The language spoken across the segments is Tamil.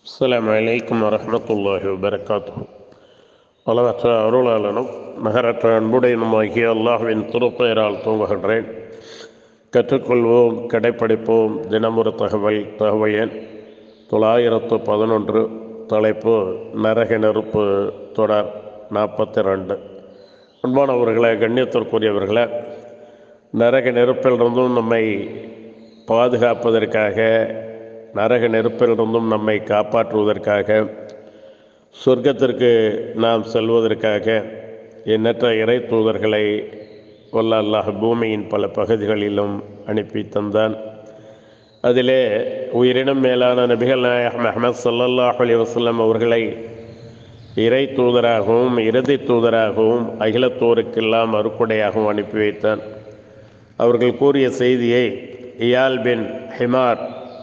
அஸ்ஸலாமு அலைக்கும் வரஹ்மத்துல்லாஹி வபரகாத்துஹு அளவற்ற அருளாளனும் நகரற்ற அன்புடையனுமாகிய அல்லாஹ்வின் திருப்பெயரால் தூங்குகின்றேன் கற்றுக்கொள்வோம் கடைப்பிடிப்போம் தினமொரு தகவல் தகவல் எண் தொள்ளாயிரத்து பதினொன்று தலைப்பு நரக நெருப்பு தொடர் நாற்பத்தி ரெண்டு அன்பானவர்களே கண்ணியத்திற்குரியவர்களே நரக நெருப்பிலிருந்தும் நம்மை பாதுகாப்பதற்காக நரக நெருப்பிலிருந்தும் நம்மை காப்பாற்றுவதற்காக சொர்க்கத்திற்கு நாம் செல்வதற்காக எண்ணற்ற இறை தூதர்களை வல்ல அல்லாஹ் பூமியின் பல பகுதிகளிலும் அனுப்பி தந்தான் அதிலே உயிரினம் மேலான நபிகள் நாயகம் அஹமது சல்லல்லாஹ் அலி வசல்லம் அவர்களை இறை தூதராகவும் இறுதி தூதராகவும் அகிலத்தோருக்கெல்லாம் அறுக்குடையாகவும் அனுப்பி வைத்தான் அவர்கள் கூறிய செய்தியை இயால் பின் ஹிமார்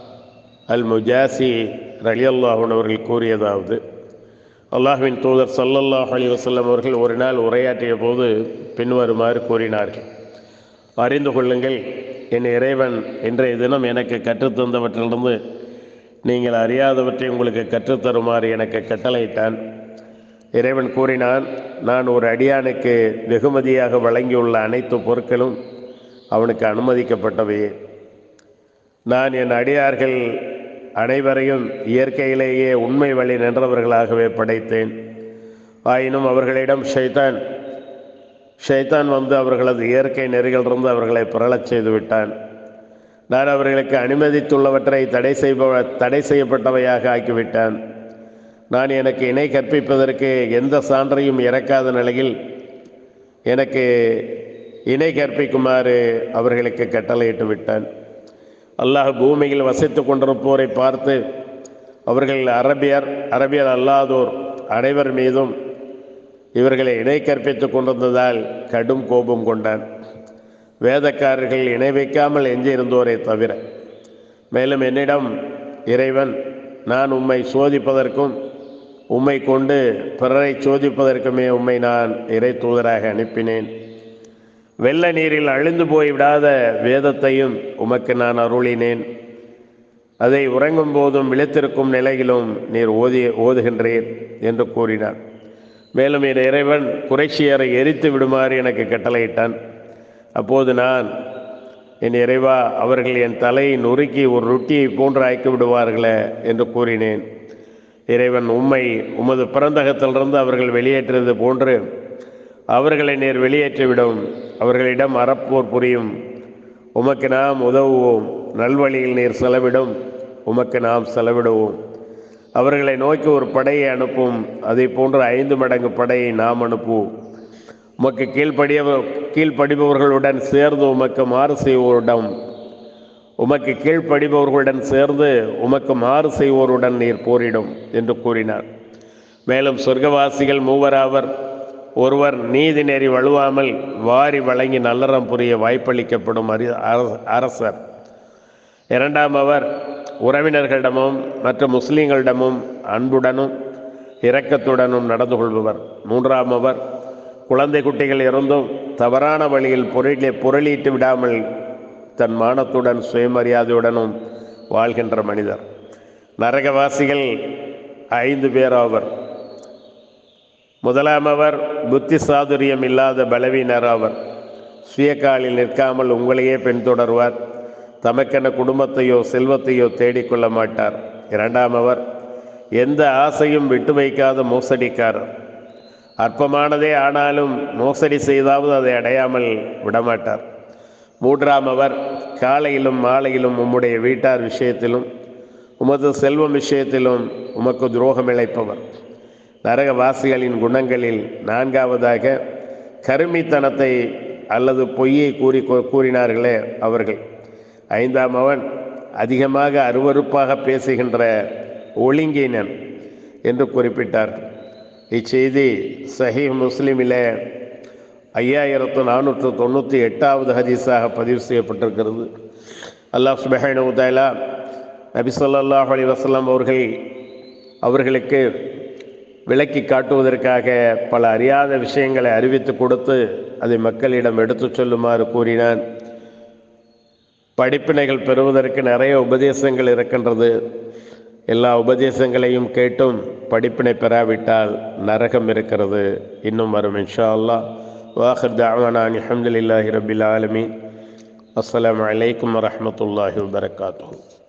அல் முஜாசி ரலியல்லாஹன் அவர்கள் கூறியதாவது அல்லாஹ்வின் தூதர் சல்லல்லாஹ் அலி வசல்லம் அவர்கள் ஒரு நாள் உரையாற்றிய போது பின்வருமாறு கூறினார்கள் அறிந்து கொள்ளுங்கள் என் இறைவன் இன்றைய தினம் எனக்கு கற்றுத்தந்தவற்றிலிருந்து நீங்கள் அறியாதவற்றை உங்களுக்கு கற்றுத்தருமாறு எனக்கு கட்டளையிட்டான் இறைவன் கூறினான் நான் ஒரு அடியானுக்கு வெகுமதியாக வழங்கியுள்ள அனைத்து பொருட்களும் அவனுக்கு அனுமதிக்கப்பட்டவையே நான் என் அடியார்கள் அனைவரையும் இயற்கையிலேயே உண்மை வழி நின்றவர்களாகவே படைத்தேன் ஆயினும் அவர்களிடம் ஷைத்தான் ஷைத்தான் வந்து அவர்களது இயற்கை நெறிகளிலிருந்து அவர்களை புரளச் செய்து விட்டான் நான் அவர்களுக்கு அனுமதித்துள்ளவற்றை தடை செய்பவ தடை செய்யப்பட்டவையாக ஆக்கிவிட்டான் நான் எனக்கு இணை கற்பிப்பதற்கு எந்த சான்றையும் இறக்காத நிலையில் எனக்கு இணை கற்பிக்குமாறு அவர்களுக்கு கட்டளையிட்டு விட்டான் அல்லாஹ் பூமியில் வசித்து கொண்டிருப்போரை பார்த்து அவர்கள் அரபியர் அரபியர் அல்லாதோர் அனைவர் மீதும் இவர்களை இணை கற்பித்து கொண்டிருந்ததால் கடும் கோபம் கொண்டான் வேதக்காரர்கள் இணை வைக்காமல் எஞ்சியிருந்தோரை தவிர மேலும் என்னிடம் இறைவன் நான் உம்மை சோதிப்பதற்கும் உம்மை கொண்டு பிறரை சோதிப்பதற்குமே உம்மை நான் இறை தூதராக அனுப்பினேன் வெள்ள நீரில் அழிந்து போய்விடாத வேதத்தையும் உமக்கு நான் அருளினேன் அதை உறங்கும் போதும் விழித்திருக்கும் நிலையிலும் நீர் ஓதி ஓதுகின்றீர் என்று கூறினார் மேலும் என் இறைவன் குறைச்சியரை எரித்து விடுமாறு எனக்கு கட்டளையிட்டான் அப்போது நான் என் இறைவா அவர்கள் என் தலையை நொறுக்கி ஒரு ரொட்டியை போன்று ஆக்கி விடுவார்களே என்று கூறினேன் இறைவன் உம்மை உமது பிறந்தகத்திலிருந்து அவர்கள் வெளியேற்றியது போன்று அவர்களை நேர் வெளியேற்றிவிடும் அவர்களிடம் அறப்போர் புரியும் உமக்கு நாம் உதவுவோம் நல்வழியில் நீர் செலவிடும் உமக்கு நாம் செலவிடுவோம் அவர்களை நோக்கி ஒரு படையை அனுப்பும் அதை போன்ற ஐந்து மடங்கு படையை நாம் அனுப்புவோம் உமக்கு கீழ்ப்படிய கீழ்ப்படிபவர்களுடன் சேர்ந்து உமக்கு மாறு செய்வோரிடம் உமக்கு கீழ்ப்படிபவர்களுடன் சேர்ந்து உமக்கு மாறு செய்வோருடன் நீர் போரிடும் என்று கூறினார் மேலும் சொர்க்கவாசிகள் மூவராவர் ஒருவர் நீதி நெறி வலுவாமல் வாரி வழங்கி நல்லறம் புரிய வாய்ப்பளிக்கப்படும் அரி அரசர் இரண்டாம் அவர் உறவினர்களிடமும் மற்ற முஸ்லீம்களிடமும் அன்புடனும் இரக்கத்துடனும் நடந்து கொள்பவர் மூன்றாம் அவர் குழந்தை குட்டிகள் இருந்தும் தவறான வழியில் பொருளை பொருளீட்டு விடாமல் தன் மானத்துடன் சுயமரியாதையுடனும் வாழ்கின்ற மனிதர் நரகவாசிகள் ஐந்து பேர் அவர் முதலாம் அவர் புத்தி சாதுரியம் இல்லாத பலவீனர் அவர் சுயக்காலில் நிற்காமல் உங்களையே பின்தொடர்வார் தமக்கென குடும்பத்தையோ செல்வத்தையோ தேடிக்கொள்ள மாட்டார் இரண்டாம் அவர் எந்த ஆசையும் விட்டு வைக்காத மோசடிக்காரர் அற்பமானதே ஆனாலும் மோசடி செய்தாவது அதை அடையாமல் விடமாட்டார் மூன்றாம் அவர் காலையிலும் மாலையிலும் உம்முடைய வீட்டார் விஷயத்திலும் உமது செல்வம் விஷயத்திலும் உமக்கு துரோகம் இழைப்பவர் நரகவாசிகளின் குணங்களில் நான்காவதாக கருமித்தனத்தை அல்லது பொய்யை கூறி கூறினார்களே அவர்கள் ஐந்தாம் அவன் அதிகமாக அருவறுப்பாக பேசுகின்ற ஒழுங்கினன் என்று குறிப்பிட்டார் இச்செய்தி சஹி முஸ்லீமில் ஐயாயிரத்து நானூற்று தொண்ணூற்றி எட்டாவது ஹதீஸாக பதிவு செய்யப்பட்டிருக்கிறது அல்லாஹ் சுபஹானு தாலா நபி சொல்லாஹ் அலி வசல்லாம் அவர்கள் அவர்களுக்கு விளக்கி காட்டுவதற்காக பல அறியாத விஷயங்களை அறிவித்து கொடுத்து அதை மக்களிடம் எடுத்துச் சொல்லுமாறு கூறினான் படிப்பினைகள் பெறுவதற்கு நிறைய உபதேசங்கள் இருக்கின்றது எல்லா உபதேசங்களையும் கேட்டும் படிப்பினை பெறாவிட்டால் நரகம் இருக்கிறது இன்னும் வரும் இன்ஷா அல்லா வாஹர் தாவானான் அஹமதுல்லாஹி ரபில் ஆலமீன் அஸ்ஸலாமு அலைக்கும் வரஹமத்துல்லாஹி வபரகாத்துஹு